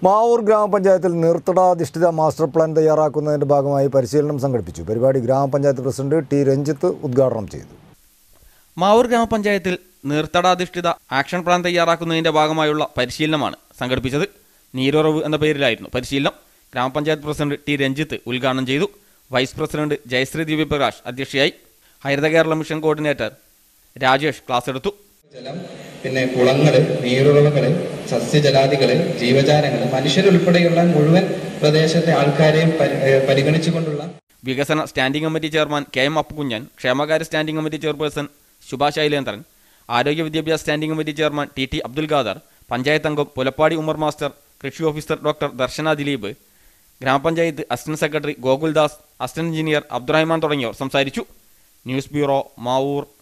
മാവൂർ ഗ്രാമപഞ്ചായത്തിൽ നീർത്തടാധിഷ്ഠിത master plan തയ്യാറാക്കുന്നതിന്റെ ഭാഗമായി പരിശീലനം സംഘടിപ്പിച്ചു പരിപാടി ഗ്രാമപഞ്ചായത്ത് പ്രസിഡന്റ് ടി രഞ്ജിത്ത് ഉദ്ഘാടനം ചെയ്തു മാവൂർ ഗ്രാമപഞ്ചായത്തിൽ നീർത്തടാധിഷ്ഠിത ആക്ഷൻ പ്ലാൻ തയ്യാറാക്കുന്നതിന്റെ ഭാഗമായുള്ള പരിശീലനമാണ് സംഘടിപ്പിച്ചത് നീരുറവ് എന്ന പേരിലായിരുന്നു പരിശീലനം ഗ്രാമപഞ്ചായത്ത് പ്രസിഡന്റ് ടി രഞ്ജിത്ത് ഉദ്ഘാടനം ചെയ്തു വൈസ് പ്രസിഡന്റ് ജയശ്രീ ദിവ്യപ്രകാശ് അധ്യക്ഷയായി Haritha Kerala mission coordinator Rajesh class എടുത്തു ജലം പിന്നെ കുളങ്ങള് നീരുറവകള് സസ്യജലാദികള് ജീവജാലങ്ങള് മനുഷ്യരുൾപ്പെടെയുള്ള മുഴുവൻ പ്രദേശത്തെ ആൾക്കാരെയും പരി- ഏഹ് പരിഗണിച്ചുകൊണ്ടുള്ള വികസന standing committee chairman K M Appukunjan ക്ഷേമകാര്യ standing committee chairperson Shubha Shailendran ആരോഗ്യ വിദ്യാഭ്യാസ standing committee chairman T T Abdul Khader panchayat അംഗം പുലപ്പാടി ഉമർ മാസ്റ്റർ കൃഷി ഓഫീസർ ഡോക്ടർ ദർശന ദിലീപ് ഗ്രാമപഞ്ചായത്ത് assistant secretary Gokuldas assistant engineer Abdurahman തുടങ്ങിയവർ സംസാരിച്ചു ന്യൂസ് ബ്യൂറോ മാവൂർ